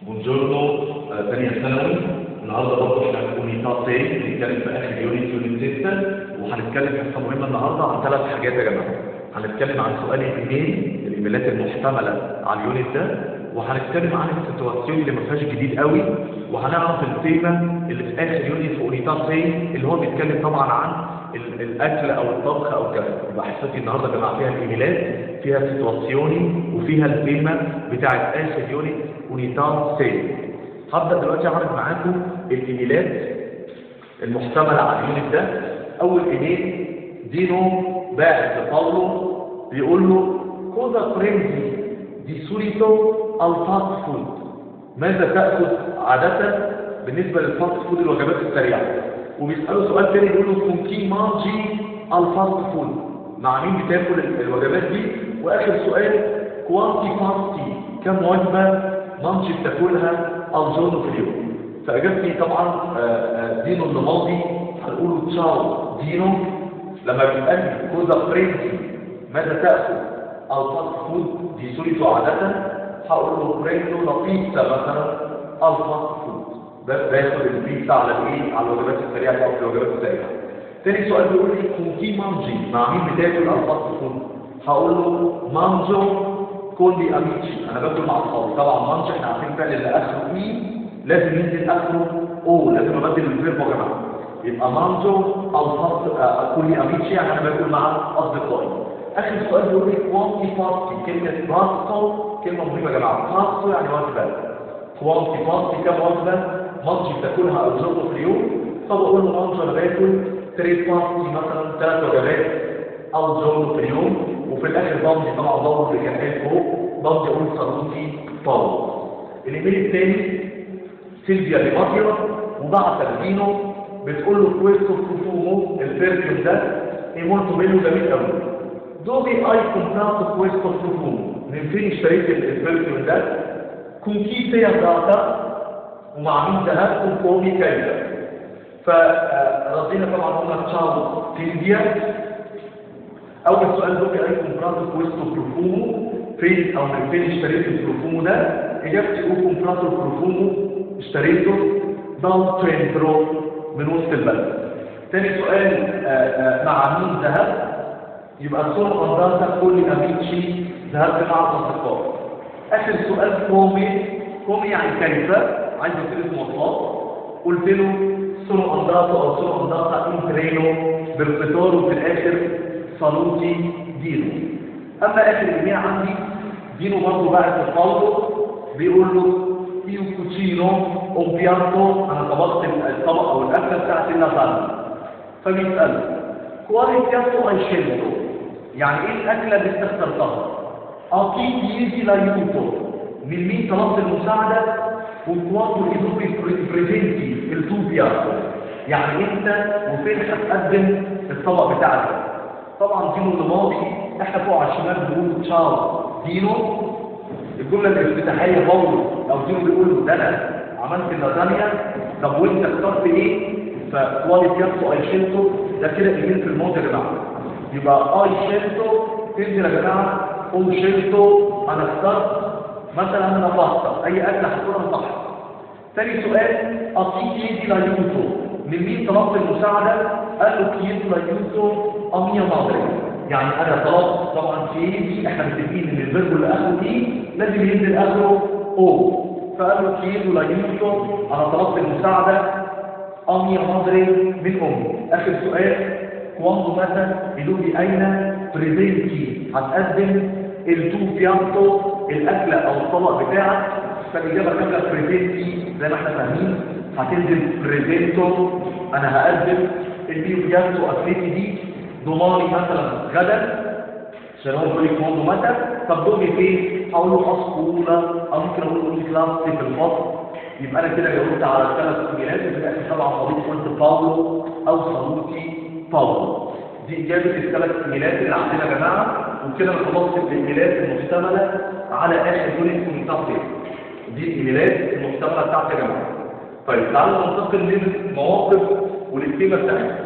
بونجورنو آه، ثانية ثانوي النهارده برضه احنا في يونيتات تاني بنتكلم في اخر يونيت يونيت 6 وهنتكلم في حصه مهمه النهارده عن ثلاث حاجات يا جماعه هنتكلم عن سؤال الايميل الايميلات المحتمله على اليونت ده وهنتكلم عن السيتواسيون اللي ما فيهاش جديد قوي وهنعرف التيمه اللي في اخر يونيت في يونيتات تاني اللي هو بيتكلم طبعا عن ال- الاكل او الطبخ او كذا يبقى حصتي النهارده يا جماعه فيها الايميلات فيها سيتواسيوني وفيها التيمه بتاعت اخر يونيت يونيتات تاني هبدا دلوقتي اعرض معاكم الايميلات المحتمله على اليونت ده اول ايميل دينو باعت لباولو بيقول له كوزا فريندي دي سوليتو الفاست فود ماذا تاكل عاده بالنسبه للفاست فود الوجبات السريعه وبيساله سؤال تاني بيقول له كونكي مانجي الفاست فود مع مين بتاكل ال- الوجبات دي واخر سؤال كوانتي فاستي كم وجبه مانجي بتاكلها الجورنو في اليوم فاجابتي طبعا آه، آه، دينو اللي ماضي هنقوله تشاو دينو لما بيسالني كوزا فرينسي ماذا تاكل الفاست فود دي سوريتو عاده هقول له بريندو لابيتزا مثلا الفاست فود ده باخد البيتزا على الايه على الوجبات السريعه او في الوجبات السريعه تاني سؤال بيقول لي كونكي مانجي مع مين بتاكل الفاست فود هقول له مانجو كولي اميتشي انا باكل مع اصحابي طبعا مانجو احنا عارفين فعل اللي اخره اي لازم ينزل اخره او لازم ابدل الفيرب يا جماعه يبقى مانجو الفاست آه، كولي اميتشي يعني انا باكل مع اصدقائي اخر سؤال بيقول لي كوانتي فاستي كلمه باستو كلمه مهمه يا جماعه باستو يعني وجبه كوانتي فاستي كم وجبه مانجي بتاكلها او زوجه في اليوم فبقول له مانجو انا باكل تري باستي مثلا ثلاث وجبات او زوجه في اليوم وفي الاخر بمضي طبعا ضوء اللي كان قايل فوق بمضي اقول صاروخي طاوله الايميل الثاني سيلفيا لماضيه وبعت لدينو بتقول له كويستو بروفومو البرفيوم ده ايه مولتو بيلو جميل قوي دوبي اي كومبراتو كويستو بروفومو من فين اشتريت البرفيوم ده كونكي سيا داتا ومع مين ذهبت كومي كايدا فرضينا طبعا قلنا تشاو سيلفيا اول سؤال دوبي اي كومبراتو كويستو بروفومو فين او من فين اشتريت البروفومو ده اجابتي او كومبراتو بروفومو اشتريته دال ترينترو من وسط البلد تاني سؤال آه، آه، مع مين ذهبت يبقى سور أنداتا كل أميتشي ذهبت مع الأصدقاء آخر سؤال كومي كومي يعني كيف عايز يصير مواصلات قلت له سور أنداتا أو سور أنداتا انترينو بالقطار وفي الآخر صالوتي دينو أما آخر جميع عندي دينو برضه بعد لقاله بيقول له إيو كوتشينو أو بيانتو أنا طبقت الطبق أو الأكلة بتاعت اللازانيا فبيسأله كوالي بيانتو أي شيلتو يعني إيه الأكلة اللي أنت اخترتها؟ أكيد يجي لا يوتو من مين طلبت المساعدة وكوانتو إيدوبي بريزنتي التو بيانتو يعني أنت وفين هتقدم الطبق بتاعك طبعا دينو اللي ماضي احنا فوق على الشمال بنقول تشاو دينو الجمله الافتتاحيه برضه لو دينو بيقول له ده انا عملت اللازانيا طب وانت اخترت ايه فكوالي بيانتو اي شيلتو ده كده ايميل في الماضي يا جماعه يبقى اي شيلتو تنزل يا جماعه او شيلتو انا اخترت مثلا انا باستا اي اكله هتكون صح تاني سؤال اطيب يدي لا يوتو من مين طلبت المساعده قال له كيد لا يوتو امية ماضي يعني انا طلبت طبعا كيدي احنا متفقين ان الفيرب اللي اخره دي لازم ينزل اخره او فقال له كيد لا يوتو انا طلبت المساعده امية ماضي من امي اخر سؤال كواندو مثلا يقول لي اين بريزنتي هتقدم التو بيانتو الاكله او الطبق بتاعك فالاجابه كامله بريزنتي زي ما احنا فاهمين هتنزل بريزنتو انا هقدم البيو بيانتو اكلتي دي ضماني مثلا غدا عشان هو بيقول لي كواندو متى طب دومي فين هقول له اسكولا او ممكن اقول له كلاس في الفصل يبقى انا كده جاوبت على الثلاث ايميلات يبقى طبعا قضيه قلت باولو او صاروتي باولو دي إجابة الثلاث إيميلات اللي عندنا يا جماعة وكده أنا خلصت الإيميلات المحتملة على آخر يونت منتصف دي الإيميلات المحتملة بتاعتي يا جماعة طيب تعالوا ننتقل للمواقف والكتيبة بتاعتنا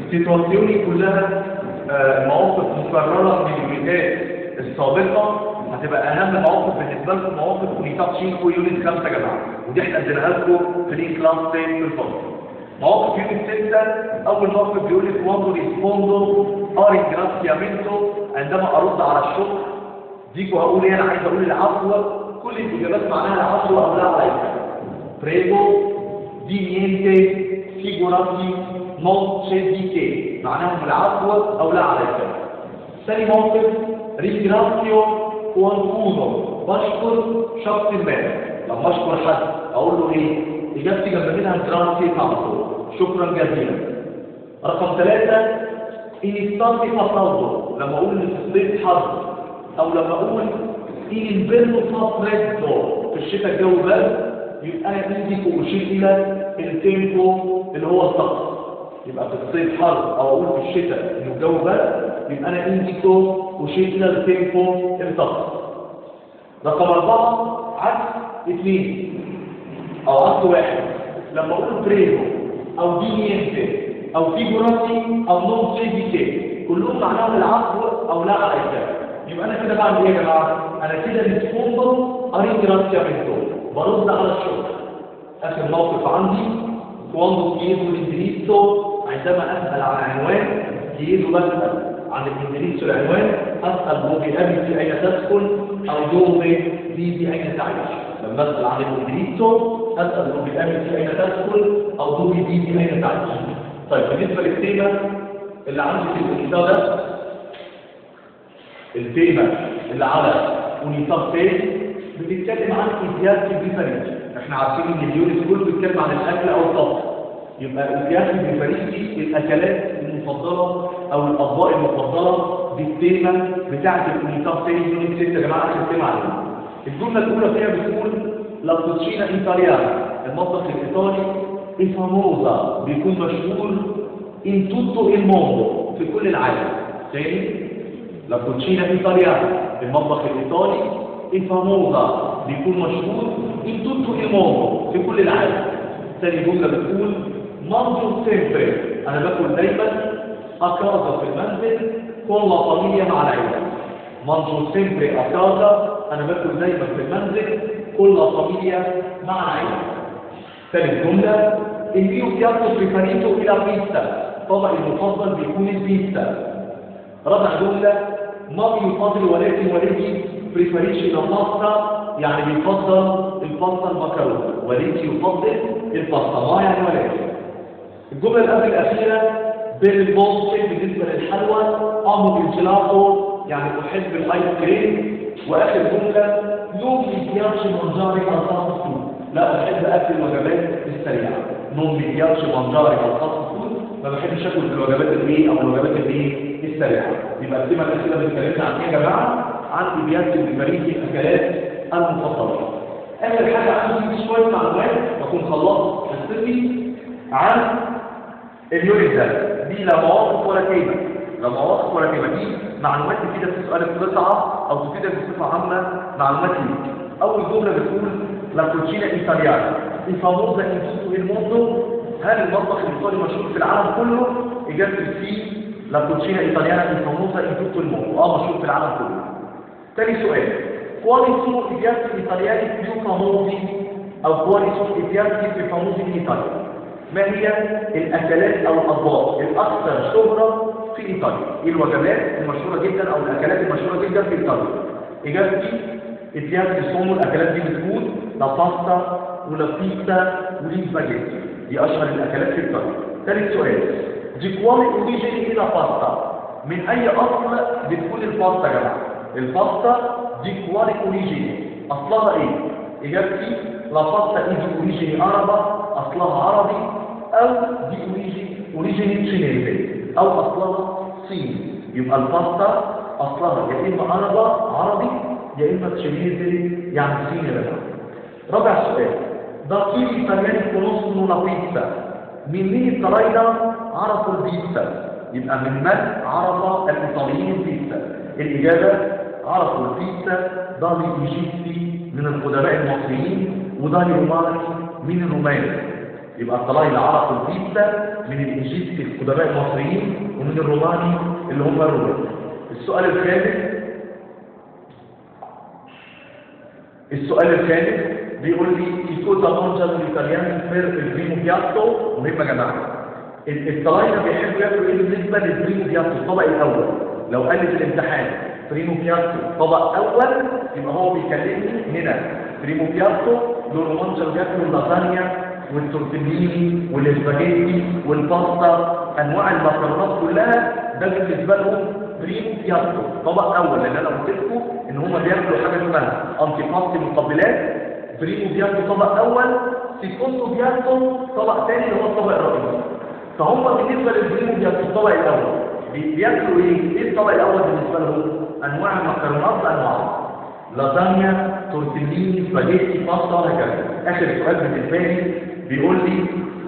السيتواسيوني كلها آه، مواقف مكررة من اليونيتات السابقة هتبقى أهم مواقف بالنسبة لكم مواقف ونيتات شينكو يونت خمسة يا جماعة ودي احنا اديناها لكم في الإي كلاس تاني في الفصل مواقف يونت ستة أول موقف بيقول لك كواندو ريسبوندو أري جراسيامنتو عندما أرد على الشكر ديكو هقول ايه أنا عايز أقول العفو كل الإجابات معناها العفو أو لا عليك بريجو دي نينتي فيجوراتي نون c'è di che معناهم العفو أو لا عليك ثاني موقف ريجراسيو qualcuno بشكر شخص ما لما اشكر حد اقول له ايه اجابتي جنب منها جراسي تعطو شكرا جزيلا رقم ثلاثة انستانتي فصلته لما اقول ان تصديق حظ او لما اقول ان البرد فصلته في الشتاء الجو برد يبقى انا ايدي اشير الى التيمبو اللي هو الطقس يبقى في الصيف حر او اقول في الشتاء انه الجو برد يبقى انا انديكو اشير الى التيمبو الطقس رقم اربعه عكس اثنين او عكس واحد لما اقول بريمو او دينينتي او فيجوراتي او نون سيديتي كلهم معناهم العفو او لا على الكلام يبقى انا كده بعمل ايه يا جماعه انا كده ريسبوندو ارينجراسيامنتو برد على الشكر اخر موقف عندي كواندو كيدو الاندريسو عندما اسال عن عنوان كيدو بسال عن الاندريسو العنوان اسال بوبي ابي اين تسكن او دومي ديدي اين تعيش لما اسال عن الاندريسو اسال بوبي ابي اين تسكن او دومي ديدي اين تعيش طيب بالنسبه للتيمه اللي عندي في الكتاب ده التيمه اللي على ونيطاب تاني بتتكلم عن ازياد البريفرنس احنا عارفين ان اليونس كله بيتكلم عن الاكل او الطبخ يبقى ازياد البريفرنس دي الاكلات المفضله او الاطباق المفضله بالتيمه بتاعه الكونيتاب تاني يونس 6 يا جماعه اخر تيمه عليها الجمله الاولى فيها بتقول لا كوتشينا ايطاليانا المطبخ الايطالي الفاموزا بيكون مشهور ان توتو الموندو في كل العالم تاني لا كوتشينا ايطاليانا المطبخ الايطالي الفاموزا بيكون مشهور in tutto il mondo في كل العالم ثاني جملة بتقول مانجو سيمبري أنا باكل دايما أكازا في المنزل كل فاميليا مع العيلة مانجو سيمبري أكازا أنا باكل دايما في المنزل كل فاميليا مع العيلة ثالث جملة البيو بياكل بريفاريتو إلى بيتزا طبق المفضل بيكون البيتزا رابع جملة ما بيفضل ولكن ولكن بريفريش الى باستا يعني بيفضل الباستا المكرونه ولكن يفضل الباستا ما يعني ولكن الجمله اللي قبل الاخيره بالبوستي بالنسبه للحلوى amo الجيلاتو يعني احب الايس كريم واخر جمله نوم ميدياتش منجاري الخاص لا احب اكل الوجبات السريعه نوم ميدياتش منجاري الخاص ما بحبش اكل في الوجبات الايه او الوجبات الايه السريعه يبقى القيمه الاخيره اللي اتكلمنا عن ايه يا جماعه عن ابيات البريد الاكلات المفضله اخر حاجه عندي شويه معلومات اكون خلصت حصتي عن اليونت ده دي لا مواقف ولا كلمه لا مواقف ولا كلمه دي معلومات تفيدك في سؤال القطعه او تفيدك بصفه عامه معلومات ليك اول جمله بتقول لا كوتشينا ايطاليانا الفاموزا ان توتو الموندو هل المطبخ الايطالي مشهور في العالم كله اجابه سي لا كوتشينا ايطاليانا الفاموزا ان توتو الموندو اه مشهور في العالم كله تاني سؤال quali sono i piatti italiani più famosi او quali sono i piatti più famosi in Italia ما هي الاكلات او الاطباق الاكثر شهرة في ايطاليا ايه الوجبات المشهورة جدا او الاكلات المشهورة جدا في ايطاليا اجابتي البياتي sono الاكلات دي بتكون لا باستا ولا بيتزا والسباجيتي دي اشهر الاكلات في ايطاليا ثالث سؤال دي quale origine الى باستا من اي اصل بتكون الباستا يا جماعه الباستا دي كوالي اوريجيني اصلها ايه اجابتي لا باستا اي دي اوريجيني عربة اصلها عربي او دي اوريجيني اوريجيني تشينيزي او اصلها صيني يبقى الباستا اصلها يا اما عربة عربي يا اما تشينيزي يعني صيني بقى رابع سؤال ده في ايطالياني كونوسنو لا بيتزا من مين الطراينة عرفوا البيتزا يبقى من من عرف الايطاليين البيتزا الاجابه عرفوا البيتزا دالي ايجيبتي من القدماء المصريين ودالي روماني من الرومان يبقى الطلاينة عرفوا البيتزا من الايجيبتي القدماء المصريين ومن الروماني اللي هم الرومان السؤال الخامس السؤال الخامس بيقول لي في كوزا مانجا الايطاليان فير البريمو بياتو مهم يا جماعه الطلاينة بيحبوا ياكلوا ايه بالنسبه للبريمو بياتو الطبق الاول لو قال لي في الامتحان بريمو بياتو طبق اول يبقى هو بيكلمني هنا بريمو بياتو دول مانجا بياكلوا اللازانيا والتورتيليني والاسباجيتي والباستا انواع المكرونات كلها ده بالنسبه لهم بريمو بياتو طبق اول لان انا قلت لكم ان هم بياكلوا حاجه اسمها انتي باستي مقبلات بريمو بياتو طبق اول سيكوندو بياتو طبق ثاني اللي هو الطبق الرئيسي فهم بالنسبه للبريمو بياتو الطبق الاول بياكلوا ايه؟ ايه الطبق الاول بالنسبه لهم؟ انواع المكرونات بانواعها لازانيا تورتيليني سباجيتي باستا وهكذا اخر سؤال بالنسبه لي بيقول لي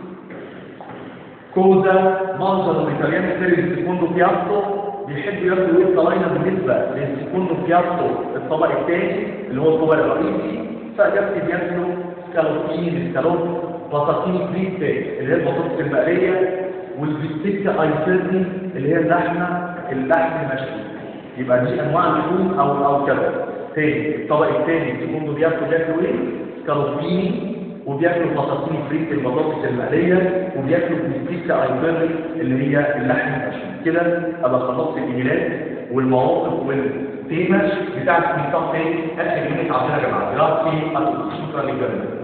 كوزا مانجر الايطاليان سيري سيكوندو بياتو بيحبوا ياكلوا ايه الطلاينه بالنسبه للسيكوندو بياتو الطبق الثاني اللي هو الطبق الرئيسي فاجابتي بياكلوا سكالوبين سكالوب بطاطين فريتة اللي هي البطاطس المقليه والبيستيكا ايسيرني اللي هي اللحمه اللحم المشوي يبقى دي انواع اللحوم او او كذا تاني الطبق الثاني سيكوندو بياكلوا بياكلوا ايه سكالوبين وبياكلوا بطاطين فريت البطاطس المقليه وبياكلوا بيستيكا ايسيرني اللي هي اللحم المشوي كده ابقى خلصت الايميلات والمواقف والتيمة بتاعت ميثاق تاني اخر يومين عندنا يا جماعه جرافي شكرا للجميع